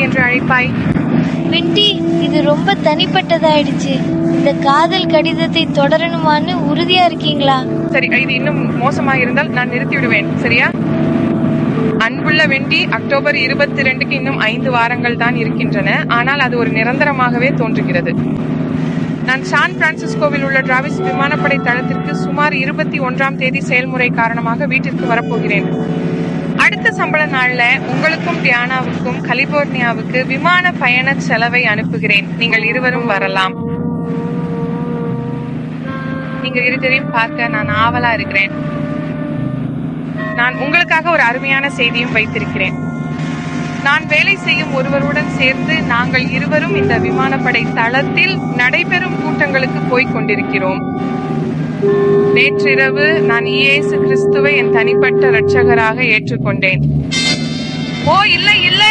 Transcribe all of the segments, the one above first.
என்று அழைப்பாய் விண்டி இது ரொம்ப தனிப்பட்டதாயிடுச்சு இந்த காதல் கடிதத்தை தொடரணுமான்னு உறுதியா இருக்கீங்களா சரி இது இன்னும் மோசமாக இருந்தால் நான் நிறுத்தி விடுவேன் சரியா அன்புள்ள வெண்டி அக்டோபர் இருபத்தி ரெண்டுக்கு இன்னும் ஐந்து வாரங்கள் தான் இருக்கின்றன ஆனால் அது ஒரு நிரந்தரமாகவே தோன்றுகிறது நான் சான் பிரான்சிஸ்கோவில் உள்ள டிராவிஸ் விமானப்படை தளத்திற்கு சுமார் இருபத்தி ஒன்றாம் தேதி செயல்முறை காரணமாக வீட்டிற்கு வரப்போகிறேன் அடுத்த சம்பள நாள்ல உங்களுக்கும் டியானாவுக்கும் கலிபோர்னியாவுக்கு விமான பயண செலவை அனுப்புகிறேன் நீங்கள் இருவரும் வரலாம் நீங்க இருவரையும் பார்க்க நான் ஆவலா இருக்கிறேன் நான் உங்களுக்காக ஒரு அருமையான செய்தியும் வைத்திருக்கிறேன் நான் வேலை செய்யும் ஒருவருடன் சேர்ந்து நாங்கள் இருவரும் இந்த விமானப்படை தளத்தில் நடைபெறும் கூட்டங்களுக்கு போய்க் கொண்டிருக்கிறோம் நேற்றிரவு நான் இயேசு கிறிஸ்துவை என் தனிப்பட்ட இரட்சகராக ஏற்றுக்கொண்டேன் ஓ இல்லை இல்லை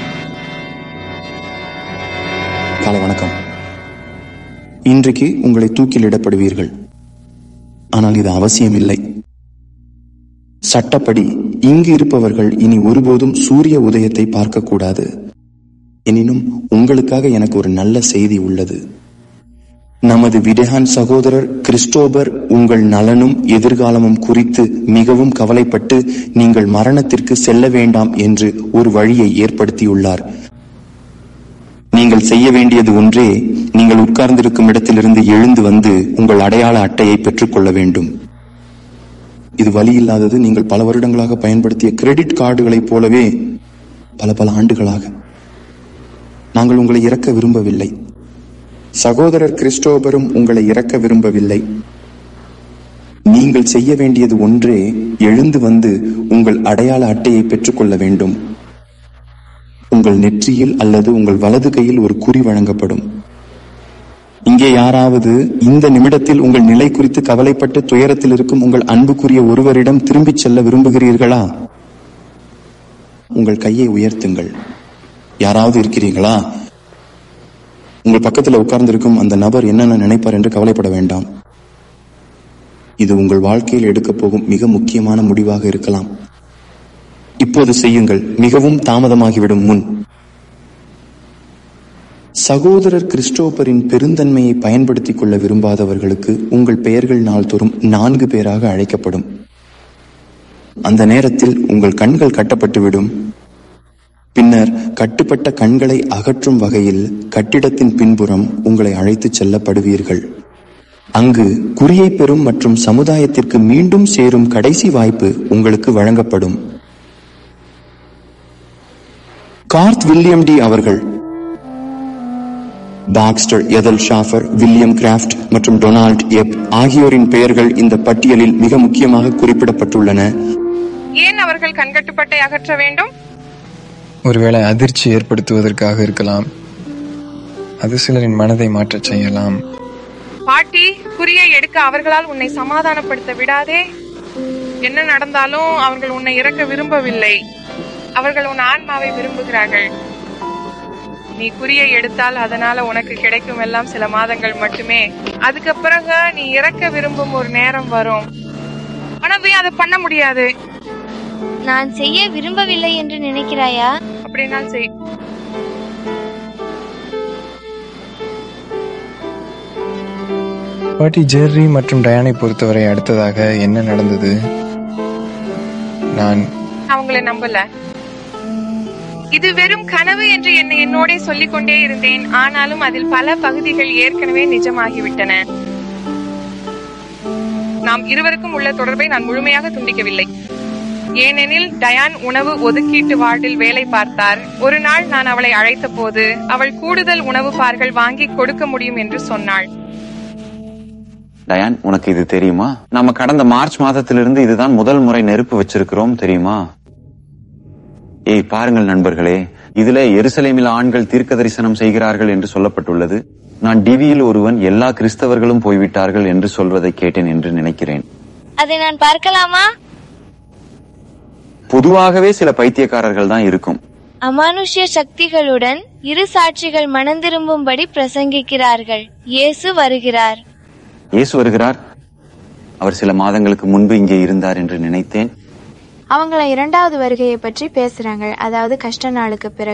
காலை வணக்கம் இன்றைக்கு உங்களை தூக்கிலிடப்படுவீர்கள் ஆனால் இது அவசியம் இல்லை சட்டப்படி இங்கு இருப்பவர்கள் இனி ஒருபோதும் சூரிய உதயத்தை பார்க்கக்கூடாது எனினும் உங்களுக்காக எனக்கு ஒரு நல்ல செய்தி உள்ளது நமது விடேகான் சகோதரர் கிறிஸ்டோபர் உங்கள் நலனும் எதிர்காலமும் குறித்து மிகவும் கவலைப்பட்டு நீங்கள் மரணத்திற்கு செல்ல வேண்டாம் என்று ஒரு வழியை ஏற்படுத்தியுள்ளார் நீங்கள் செய்ய வேண்டியது ஒன்றே நீங்கள் உட்கார்ந்திருக்கும் இடத்திலிருந்து எழுந்து வந்து உங்கள் அடையாள அட்டையை பெற்றுக்கொள்ள வேண்டும் இது வழி இல்லாதது நீங்கள் பல வருடங்களாக பயன்படுத்திய கிரெடிட் கார்டுகளைப் போலவே பல பல ஆண்டுகளாக நாங்கள் உங்களை இறக்க விரும்பவில்லை சகோதரர் கிறிஸ்டோபரும் உங்களை இறக்க விரும்பவில்லை நீங்கள் செய்ய வேண்டியது ஒன்றே எழுந்து வந்து உங்கள் அடையாள அட்டையை பெற்றுக்கொள்ள வேண்டும் உங்கள் நெற்றியில் அல்லது உங்கள் வலது கையில் ஒரு குறி வழங்கப்படும் இங்கே யாராவது இந்த நிமிடத்தில் உங்கள் நிலை குறித்து கவலைப்பட்டு துயரத்தில் இருக்கும் உங்கள் அன்புக்குரிய ஒருவரிடம் திரும்பிச் செல்ல விரும்புகிறீர்களா உங்கள் கையை உயர்த்துங்கள் யாராவது இருக்கிறீர்களா உங்கள் பக்கத்தில் உட்கார்ந்திருக்கும் அந்த நபர் என்னென்ன நினைப்பார் என்று கவலைப்பட வேண்டாம் இது உங்கள் வாழ்க்கையில் எடுக்கப் போகும் மிக முக்கியமான முடிவாக இருக்கலாம் இப்போது செய்யுங்கள் மிகவும் தாமதமாகிவிடும் முன் சகோதரர் கிறிஸ்டோபரின் பெருந்தன்மையை பயன்படுத்திக் கொள்ள விரும்பாதவர்களுக்கு உங்கள் பெயர்கள் நாள்தோறும் நான்கு பேராக அழைக்கப்படும் அந்த நேரத்தில் உங்கள் கண்கள் கட்டப்பட்டுவிடும் பின்னர் கட்டுப்பட்ட கண்களை அகற்றும் வகையில் கட்டிடத்தின் பின்புறம் உங்களை அழைத்துச் செல்லப்படுவீர்கள் அங்கு குறியை பெறும் மற்றும் சமுதாயத்திற்கு மீண்டும் சேரும் கடைசி வாய்ப்பு உங்களுக்கு வழங்கப்படும் கார்த் வில்லியம் டி அவர்கள் Baxter Ethel Schaffer William Kraft மற்றும் டொனால்ட் எப் ஆகியோரின் பெயர்கள் இந்த பட்டியலில் மிக முக்கியமாக குறிப்பிடப்பட்டுள்ளன ஏன் அவர்கள் கண்கட்டுப்பட்டை அகற்ற வேண்டும் ஒருவேளை அதிர்ச்சி ஏற்படுத்துவதற்காக இருக்கலாம் அது சிலரின் மனதை மாற்றச் செய்யலாம் பாட்டி குறியை எடுக்க அவர்களால் உன்னை சமாதானப்படுத்த விடாதே என்ன நடந்தாலும் அவர்கள் உன்னை இறக்க விரும்பவில்லை அவர்கள் உன் ஆன்மாவை விரும்புகிறார்கள் நீ குறியை எடுத்தால் அதனால உனக்கு கிடைக்கும் எல்லாம் சில மாதங்கள் மட்டுமே அதுக்கு பிறகு நீ இறக்க விரும்பும் ஒரு நேரம் வரும் ஆனா நீ அதை பண்ண முடியாது நான் செய்ய விரும்பவில்லை என்று நினைக்கிறாயா அப்படின்னால் செய் பாட்டி ஜெர்ரி மற்றும் டயானை பொறுத்தவரை அடுத்ததாக என்ன நடந்தது நான் அவங்கள நம்பல இது வெறும் கனவு என்று என்னை என்னோட சொல்லிக் கொண்டே இருந்தேன் ஆனாலும் அதில் பல பகுதிகள் ஏற்கனவே நிஜமாகிவிட்டன நாம் இருவருக்கும் உள்ள தொடர்பை நான் முழுமையாக துண்டிக்கவில்லை ஏனெனில் டயான் உணவு ஒதுக்கீட்டு வார்டில் வேலை பார்த்தார் ஒரு நாள் நான் அவளை அழைத்த போது அவள் கூடுதல் உணவு பார்கள் வாங்கி கொடுக்க முடியும் என்று சொன்னாள் டயான் உனக்கு இது தெரியுமா நம்ம கடந்த மார்ச் மாதத்திலிருந்து இதுதான் முதல் முறை நெருப்பு வச்சிருக்கிறோம் தெரியுமா ஏய் பாருங்கள் நண்பர்களே இதுல எருசலேமில் ஆண்கள் தீர்க்க தரிசனம் செய்கிறார்கள் என்று சொல்லப்பட்டுள்ளது நான் டிவியில் ஒருவன் எல்லா கிறிஸ்தவர்களும் போய்விட்டார்கள் என்று சொல்வதை கேட்டேன் என்று நினைக்கிறேன் அதை நான் பார்க்கலாமா பொதுவாகவே சில பைத்தியக்காரர்கள் தான் இருக்கும் அமானுஷ்ய சக்திகளுடன் இரு சாட்சிகள் மனந்திரும்பும்படி பிரசங்கிக்கிறார்கள் இயேசு வருகிறார் இயேசு வருகிறார் அவர் சில மாதங்களுக்கு முன்பு இங்கே இருந்தார் என்று நினைத்தேன் அவங்கள இரண்டாவது வருகையை பற்றி பேசுறாங்க அதாவது கஷ்ட நாளுக்கு பிறகு